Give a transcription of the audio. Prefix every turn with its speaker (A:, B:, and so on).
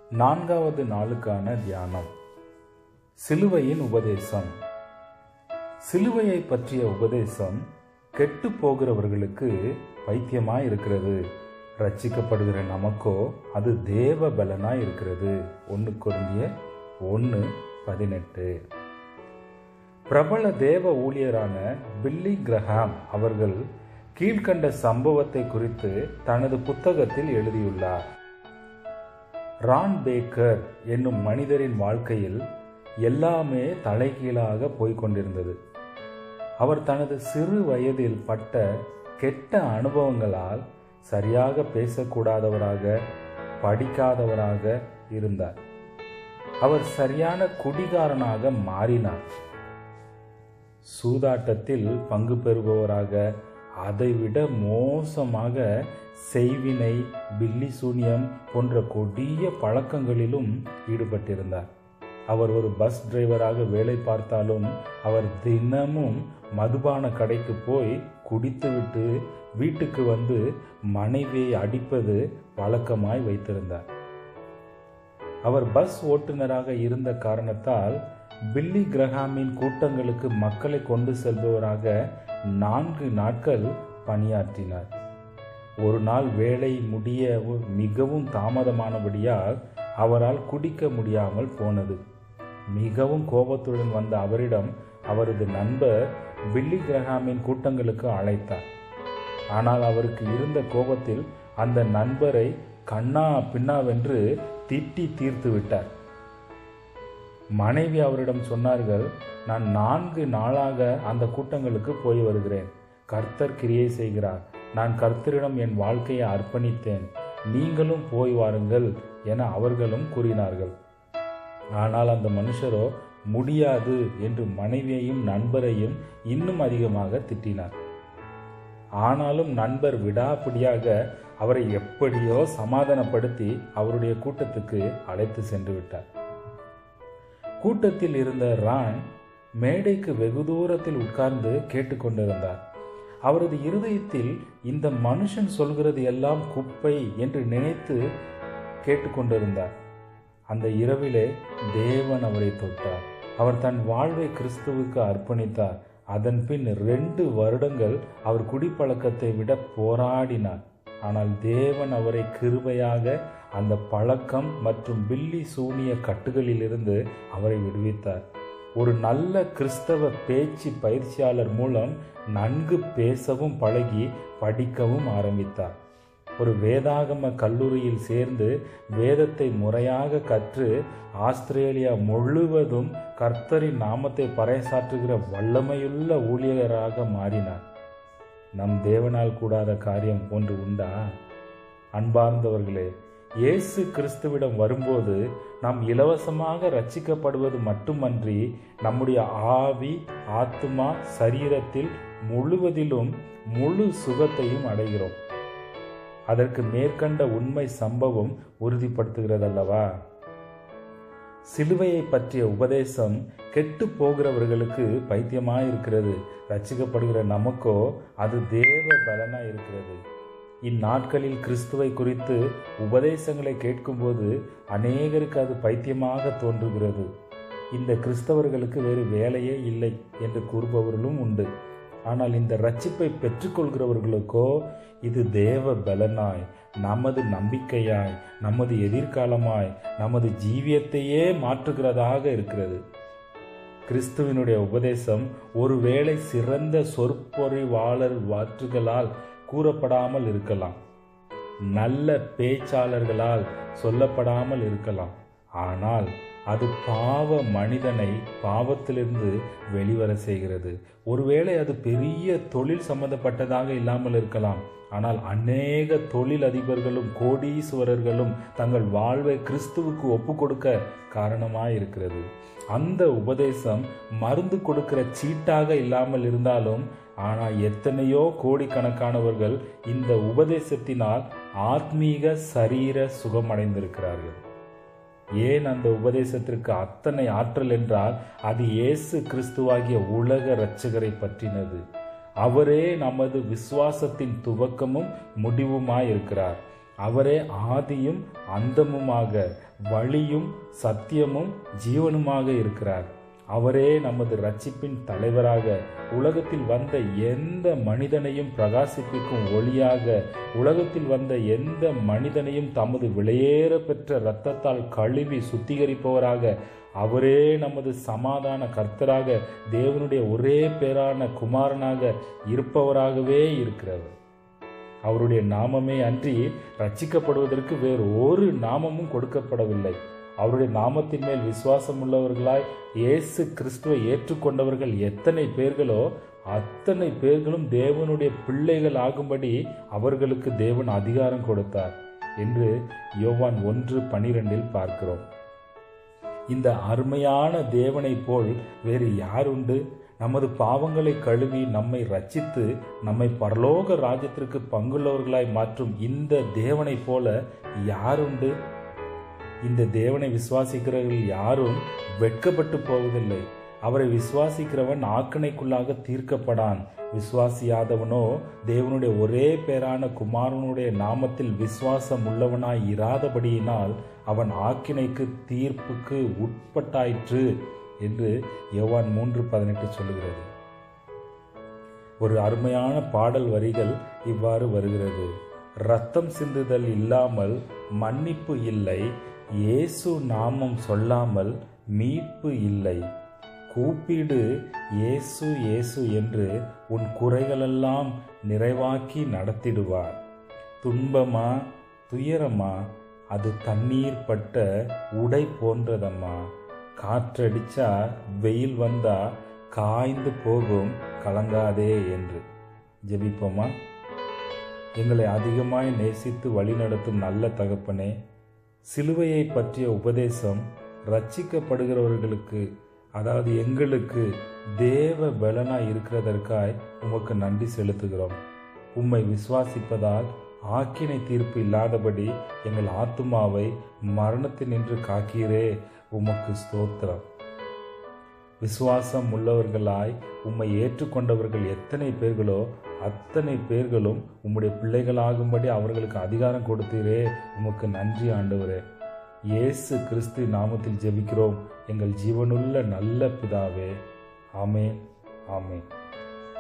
A: நான்காவது நாளுக்கான தியானம் சிலுவையின் உபதேசம் சிலுவையை பற்றிய உபதேசம் கெட்டு போகிறவர்களுக்கு பைத்தியமாய் இருக்கிறது ரட்சிக்கப்படுகிற நமக்கோ அது தேவ பலனாய் இருக்கிறது ஒன்று குருந்திய ஒன்று பதினெட்டு பிரபல தேவ ஊழியரான பில்லி கிரஹாம் அவர்கள் கீழ்கண்ட சம்பவத்தை குறித்து தனது புத்தகத்தில் எழுதியுள்ளார் ரான் பேக்கர் என்னும் மனிதரின் வாழ்க்கையில் எல்லாமே தலைகீழாக போய்கொண்டிருந்தது அவர் தனது சிறு வயதில் பட்ட கெட்ட அனுபவங்களால் சரியாக பேசக்கூடாதவராக படிக்காதவராக இருந்தார் அவர் சரியான குடிகாரனாக மாறினார் சூதாட்டத்தில் பங்கு பெறுபவராக அதைவிட மோசமாக செய்வினை பில்லி சூனியம் போன்ற கொடிய பழக்கங்களிலும் ஈடுபட்டிருந்தார் அவர் ஒரு பஸ் டிரைவராக வேலை பார்த்தாலும் அவர் தினமும் மதுபான கடைக்கு போய் குடித்துவிட்டு வீட்டுக்கு வந்து மனைவியை அடிப்பது வழக்கமாய் வைத்திருந்தார் அவர் பஸ் ஓட்டுநராக இருந்த காரணத்தால் பில்லி கிரஹாமின் கூட்டங்களுக்கு மக்களை கொண்டு செல்பவராக நான்கு நாட்கள் பணியாற்றினார் ஒரு நாள் வேலை முடிய மிகவும் தாமதமானபடியால் அவரால் குடிக்க முடியாமல் போனது மிகவும் கோபத்துடன் வந்த அவரிடம் அவரது நண்பர் பில்லி கிரஹாமின் கூட்டங்களுக்கு அழைத்தார் ஆனால் அவருக்கு இருந்த கோபத்தில் அந்த நண்பரை கண்ணா பின்னாவென்று திட்டி தீர்த்து விட்டார் மனைவி அவரிடம் சொன்னார்கள் நான் நான்கு நாளாக அந்த கூட்டங்களுக்கு போய் வருகிறேன் கர்த்தர் கிரியை செய்கிறார் நான் கர்த்தரிடம் என் வாழ்க்கையை அர்ப்பணித்தேன் நீங்களும் போய் வாருங்கள் என அவர்களும் கூறினார்கள் ஆனால் அந்த மனுஷரோ முடியாது என்று மனைவியையும் நண்பரையும் இன்னும் அதிகமாக திட்டினார் ஆனாலும் நண்பர் விடாப்பிடியாக அவரை எப்படியோ சமாதானப்படுத்தி அவருடைய கூட்டத்துக்கு அழைத்து சென்று விட்டார் கூட்டத்தில் இருந்த ரான் மேடைக்கு வெகு தூரத்தில் உட்கார்ந்து கேட்டுக்கொண்டிருந்தார் அவரது இருதயத்தில் இந்த மனுஷன் சொல்கிறது எல்லாம் குப்பை என்று நினைத்து கேட்டுக்கொண்டிருந்தார் அந்த இரவிலே தேவன் அவரை தொட்டார் அவர் தன் வாழ்வை கிறிஸ்துவுக்கு அர்ப்பணித்தார் அதன் பின் ரெண்டு வருடங்கள் அவர் குடிப்பழக்கத்தை விட போராடினார் ஆனால் தேவன் அவரை கிருபையாக அந்த பழக்கம் மற்றும் பில்லி சூனிய கட்டுகளிலிருந்து அவரை விடுவித்தார் ஒரு நல்ல கிறிஸ்தவ பேச்சு பயிற்சியாளர் மூலம் நன்கு பேசவும் பழகி படிக்கவும் ஆரம்பித்தார் ஒரு வேதாகம கல்லூரியில் சேர்ந்து வேதத்தை முறையாக கற்று ஆஸ்திரேலியா முழுவதும் கர்த்தரின் நாமத்தை பறைசாற்றுகிற வல்லமையுள்ள ஊழியராக மாறினார் நம் தேவனால் கூடாத காரியம் ஒன்று உண்டா அன்பார்ந்தவர்களே இயேசு கிறிஸ்துவிடம் வரும்போது நாம் இலவசமாக ரட்சிக்கப்படுவது மட்டுமன்றி நம்முடைய ஆவி ஆத்மா சரீரத்தில் முழுவதிலும் முழு சுகத்தையும் அடைகிறோம் அதற்கு மேற்கண்ட உண்மை சம்பவம் உறுதிப்படுத்துகிறதல்லவா சிலுவையை பற்றிய உபதேசம் கெட்டு போகிறவர்களுக்கு பைத்தியமாயிருக்கிறது ரச்சிக்கப்படுகிற நமக்கோ அது தேவ பலனா இருக்கிறது இந்நாட்களில் கிறிஸ்துவை குறித்து உபதேசங்களை கேட்கும்போது அநேகருக்கு அது பைத்தியமாக தோன்றுகிறது இந்த கிறிஸ்தவர்களுக்கு வேறு வேலையே இல்லை என்று கூறுபவர்களும் உண்டு ஆனால் இந்த ரட்சிப்பை பெற்றுக்கொள்கிறவர்களுக்கோ இது தேவ பலனாய் நமது நம்பிக்கையாய் நமது எதிர்காலமாய் நமது ஜீவியத்தையே மாற்றுகிறதாக இருக்கிறது கிறிஸ்துவினுடைய உபதேசம் ஒருவேளை சிறந்த சொற்பொழிவாளர் வாற்றுகளால் கூறப்படாமல் இருக்கலாம் நல்ல பேச்சாளர்களால் சொல்லப்படாமல் இருக்கலாம் ஆனால் அது பாவ மனிதனை பாவத்திலிருந்து வெளிவர செய்கிறது ஒருவேளை அது பெரிய தொழில் சம்பந்தப்பட்டதாக இல்லாமல் இருக்கலாம் ஆனால் அநேக தொழில் அதிபர்களும் கோடீஸ்வரர்களும் தங்கள் வாழ்வை கிறிஸ்துவுக்கு ஒப்பு கொடுக்க காரணமாக இருக்கிறது அந்த உபதேசம் மருந்து கொடுக்கிற சீட்டாக இல்லாமல் இருந்தாலும் ஆனால் எத்தனையோ கோடிக்கணக்கானவர்கள் இந்த உபதேசத்தினால் ஆத்மீக சரீர சுகமடைந்திருக்கிறார்கள் ஏன் அந்த உபதேசத்திற்கு அத்தனை ஆற்றல் என்றால் அது இயேசு கிறிஸ்துவாகிய உலக இரட்சகரை பற்றினது அவரே நமது விசுவாசத்தின் துவக்கமும் முடிவுமாய் இருக்கிறார் அவரே ஆதியும் அந்தமுமாக வழியும் சத்தியமும் ஜீவனுமாக இருக்கிறார் அவரே நமது ரட்சிப்பின் தலைவராக உலகத்தில் வந்த எந்த மனிதனையும் பிரகாசிப்பிக்கும் ஒளியாக உலகத்தில் வந்த எந்த மனிதனையும் தமது விலையேற பெற்ற இரத்தத்தால் கழுவி சுத்திகரிப்பவராக அவரே நமது சமாதான கர்த்தராக தேவனுடைய ஒரே பேரான குமாரனாக இருப்பவராகவே இருக்கிறவர் அவருடைய நாமமே அன்றி ரட்சிக்கப்படுவதற்கு வேறு ஒரு நாமமும் கொடுக்கப்படவில்லை அவருடைய நாமத்தின் மேல் விசுவாசம் உள்ளவர்களாய் இயேசு கிறிஸ்துவை ஏற்றுக்கொண்டவர்கள் எத்தனை பேர்களோ அத்தனை பேர்களும் தேவனுடைய பிள்ளைகள் ஆகும்படி அவர்களுக்கு தேவன் அதிகாரம் கொடுத்தார் என்று யோவான் ஒன்று பனிரெண்டில் பார்க்கிறோம் இந்த அருமையான தேவனைப் போல் வேறு யாருண்டு நமது பாவங்களை கழுவி நம்மை ரட்சித்து நம்மை பரலோக ராஜ்யத்திற்கு பங்குள்ளவர்களாய் மாற்றும் இந்த தேவனைப் போல யாருண்டு இந்த தேவனை விசுவாசிக்கிறவர்கள் யாரும் வெட்கப்பட்டு போவதில்லை அவரை விசுவாசிக்கிறவன் ஆக்கணைக்குள்ளாக தீர்க்கப்படான் விசுவாசியாதவனோ தேவனுடைய ஒரே பேரான குமாரனுடைய நாமத்தில் விசுவாசம் உள்ளவனாய் இராதபடியினால் அவன் ஆக்கினைக்கு தீர்ப்புக்கு உட்பட்டாயிற்று என்று யோவான் மூன்று பதினெட்டு சொல்லுகிறது ஒரு அருமையான பாடல் வரிகள் இவ்வாறு வருகிறது ரத்தம் சிந்துதல் இல்லாமல் மன்னிப்பு இல்லை இயேசு நாமம் சொல்லாமல் மீட்பு இல்லை கூப்பிடு இயேசு இயேசு என்று உன் குறைகளெல்லாம் நிறைவாக்கி நடத்திடுவார் துன்பமா துயரமா அது தண்ணீர் பட்ட உடை போன்றதம்மா காற்றடிச்சா வெயில் வந்தா காய்ந்து போகும் கலங்காதே என்று ஜெபிப்போமா எங்களை அதிகமாய் நேசித்து வழிநடத்தும் நல்ல தகப்பனே சிலுவையை பற்றிய உபதேசம் ரட்சிக்கப்படுகிறவர்களுக்கு அதாவது எங்களுக்கு தேவ பலனாய் இருக்கிறதற்காய் உமக்கு நன்றி செலுத்துகிறோம் உம்மை விசுவாசிப்பதால் ஆக்கினை தீர்ப்பு இல்லாதபடி எங்கள் ஆத்துமாவை மரணத்தினின்று காக்கிறே உமக்கு ஸ்தோத்திரம் விசுவாசம் உள்ளவர்களாய் உம்மை ஏற்றுக்கொண்டவர்கள் எத்தனை பேர்களோ அத்தனை பேர்களும் உம்முடைய பிள்ளைகளாகும்படி அவர்களுக்கு அதிகாரம் கொடுத்தீரே உமக்கு நன்றி ஆண்டவரே இயேசு கிறிஸ்து நாமத்தில் ஜெபிக்கிறோம் எங்கள் ஜீவனுள்ள நல்ல பிதாவே ஆமே ஆமே